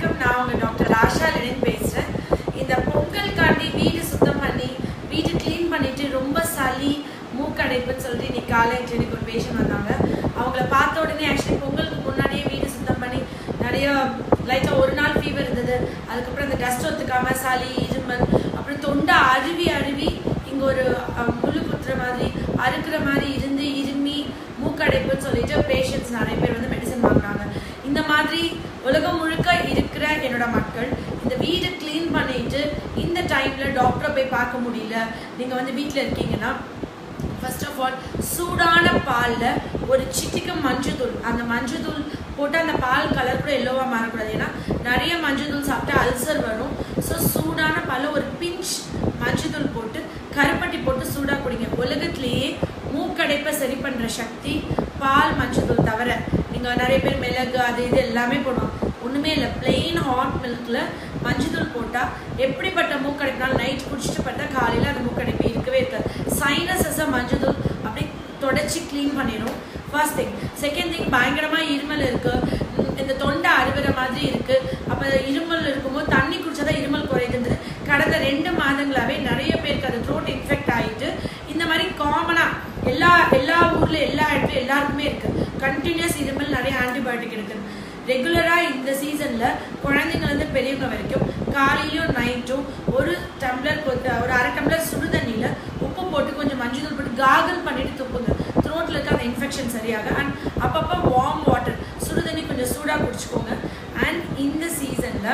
வணக்கம் நான் உங்க டாக்டர் ஆஷா லெனின் பேசுறேன் இந்த பொங்கலுக்காண்டி வீடு சுத்தம் பண்ணி வீடு க்ளீன் பண்ணிட்டு ரொம்ப சளி மூக்கடைப்புன்னு சொல்லிட்டு இன்னைக்கு காலேஜ் எனக்கு ஒரு பேஷண்ட் வந்தாங்க அவங்கள பார்த்த உடனே ஆக்சுவலி பொங்கலுக்கு முன்னாடியே வீடு சுத்தம் பண்ணி நிறைய லைட்டாக ஒரு நாள் ஃபீவர் இருந்தது அதுக்கப்புறம் இந்த டஸ்ட் ஒத்துக்காம சளி இருமல் அப்புறம் தொண்டை அருவி அருவி இங்கே ஒரு அஹ், முள்ளு குத்துற மாதிரி அறுக்கிற மாதிரி இருந்து இருமி மூக்கடைப்புன்னு சொல்லிட்டு பேஷண்ட்ஸ் நிறைய பேர் வந்து மெடிசன் வாங்குறாங்க இந்த மாதிரி உலகம் முழுக்க இருக்கிற என்னோட மக்கள் இந்த வீடு க்ளீன் பண்ணிட்டு இந்த டைம்ல டாக்டரை போய் பார்க்க முடியல நீங்க வந்து வீட்டில் இருக்கீங்கன்னா ஃபர்ஸ்ட் ஆஃப் ஆல் சூடான பாலில் ஒரு சிட்டிக்கு மஞ்சள் அந்த மஞ்சள் போட்டு அந்த பால் கலர் கூட எல்லோவாக மாறக்கூடாது ஏன்னா நிறைய மஞ்சள் சாப்பிட்டா அல்சர் வரும் ஸோ சூடான பாலில் ஒரு பிஞ்ச் மஞ்சள் போட்டு கருப்பட்டி போட்டு சூடாக குடிங்க உலகத்திலேயே மூக்கடைப்பை சரி பண்ணுற சக்தி பால் மஞ்சள் தவிர நீங்கள் நிறைய பேர் மிளகு அது இது எல்லாமே போடுவாங்க ஒன்றுமே இல்லை பிளெயின் ஹாட் மில்கில் மஞ்சள் போட்டால் எப்படிப்பட்ட மூக்கடைப்புனாலும் நைட் குடிச்சிட்டு பார்த்தா காலையில் அந்த மூக்கடைப்பு இருக்கவே இருக்காது சைனஸஸை மஞ்சள் அப்படியே தொடச்சி க்ளீன் பண்ணிடும் ஃபர்ஸ்ட் திங் செகண்ட் திங் பயங்கரமாக இருமல் இருக்குது இந்த தொண்டை அறுவற மாதிரி இருக்குது அப்போ இருமல் இருக்கும்போது தண்ணி குடிச்சாதான் இருமல் குறையுதுன்றது கடந்த ரெண்டு மாதங்களாகவே நிறைய பேருக்கு அது த்ரோட் இன்ஃபெக்ட் ஆகிட்டு இந்த மாதிரி காமனாக எல்லா எல்லா ஊர்ல எல்லா இடத்துல எல்லாருக்குமே இருக்கு கண்டினியூஸ் இருமல் நிறைய ஆன்டிபயோட்டிக் இருக்கு ரெகுலரா இந்த சீசன்ல குழந்தைங்க இருந்து பெரியவங்க வரைக்கும் காலையிலும் நைட்டும் ஒரு டம்ளர் கொத்த- ஒரு அரை டம்ளர் சுடு தண்ணியில உப்பு போட்டு கொஞ்சம் மஞ்சள் தூள் போட்டு காகல் பண்ணிட்டு துப்புங்க த்ரோட்ல இருக்க அந்த இன்ஃபெக்ஷன் சரியாக அண்ட் அப்பப்போ வார்ம் வாட்டர் சுடு தண்ணி கொஞ்சம் சூடா குடிச்சுக்கோங்க அண்ட் இந்த சீசன்ல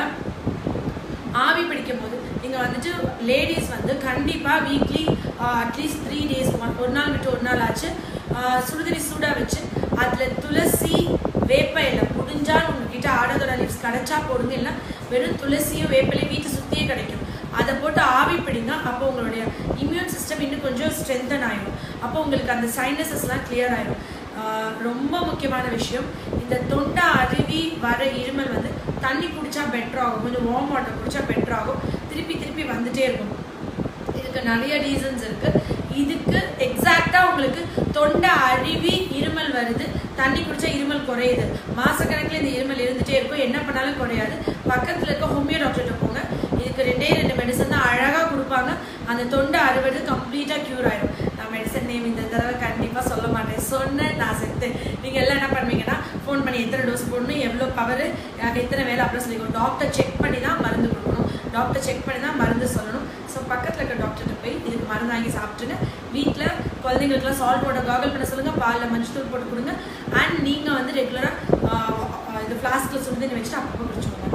ஆவி பிடிக்கும் போது நீங்கள் வந்துட்டு லேடிஸ் வந்து கண்டிப்பாக வீக்லி அட்லீஸ்ட் த்ரீ டேஸ் ஒரு நாள் விட்டு ஒரு நாள் ஆச்சு ஆஹ் சுடுதண்ணி சூடாக வச்சு அதில் துளசி வேப்ப இலை முடிஞ்சால் உங்ககிட்ட ஆடதோட லீவ்ஸ் கிடைச்சா போடுங்க இல்லை வெறும் துளசியும் வேப்பிலையும் வீட்டு சுற்றியே கிடைக்கும் அதை போட்டு ஆவி பிடிங்க அப்போ உங்களுடைய இம்யூன் சிஸ்டம் இன்னும் கொஞ்சம் ஸ்ட்ரென்தன் ஆயிடும் அப்போ உங்களுக்கு அந்த சைனஸஸ்லாம் கிளியர் ஆயிடும் ஆஹ் ரொம்ப முக்கியமான விஷயம் இந்த தொண்டை அருவி வர இருமல் வந்து தண்ணி குடிச்சா பெட்டர் ஆகும் கொஞ்சம் வார்ம் வாட்டர் குடிச்சா பெட்டர் ஆகும் திருப்பி திருப்பி வந்துட்டே இருக்கும் இதுக்கு நிறைய ரீசன்ஸ் இருக்கு இதுக்கு எக்ஸாக்டா உங்களுக்கு தொண்டை அருவி இருமல் வருது தண்ணி குடிச்சா இருமல் குறையுது மாசக்கணக்கில் இந்த இருமல் இருந்துட்டே இருக்கும் என்ன பண்ணாலும் குறையாது பக்கத்துல இருக்க ஹோமியோ டாக்டர்கிட்ட போங்க இதுக்கு ரெண்டே ரெண்டு மெடிசன் தான் அழகா கொடுப்பாங்க அந்த தொண்டை அறுவது கம்ப்ளீட்டா கியூர் ஆயிடும் நான் மெடிசன் நேம் இந்த தடவை கண்டிப்பா சொல்ல மாட்டேன் சொன்னேன் நான் செத்தேன் நீங்க எல்லாம் என்ன பண்ணுவீங்கன்னா ஃபோன் பண்ணி எத்தனை டோஸ் போடணும் எவ்வளோ பவர் எத்தனை வேலை அப்படின்னு சொல்லிக்கணும் டாக்டர் செக் பண்ணி தான் மருந்து கொடுக்கணும் டாக்டர் செக் பண்ணி தான் மருந்து சொல்லணும் ஸோ பக்கத்தில் இருக்க டாக்டர்கிட்ட போய் இதுக்கு மருந்து வாங்கி சாப்பிட்டுங்க வீட்டில் குழந்தைங்களுக்குலாம் சால்ட் வாட்டர் காகல் பண்ண சொல்லுங்கள் பாலில் மஞ்சள் தூள் போட்டு கொடுங்க அண்ட் நீங்கள் வந்து ரெகுலராக இது ஃப்ளாஸ்கில் சுடுதண்ணி வச்சுட்டு அப்பப்போ குடிச்சுக்கோங்க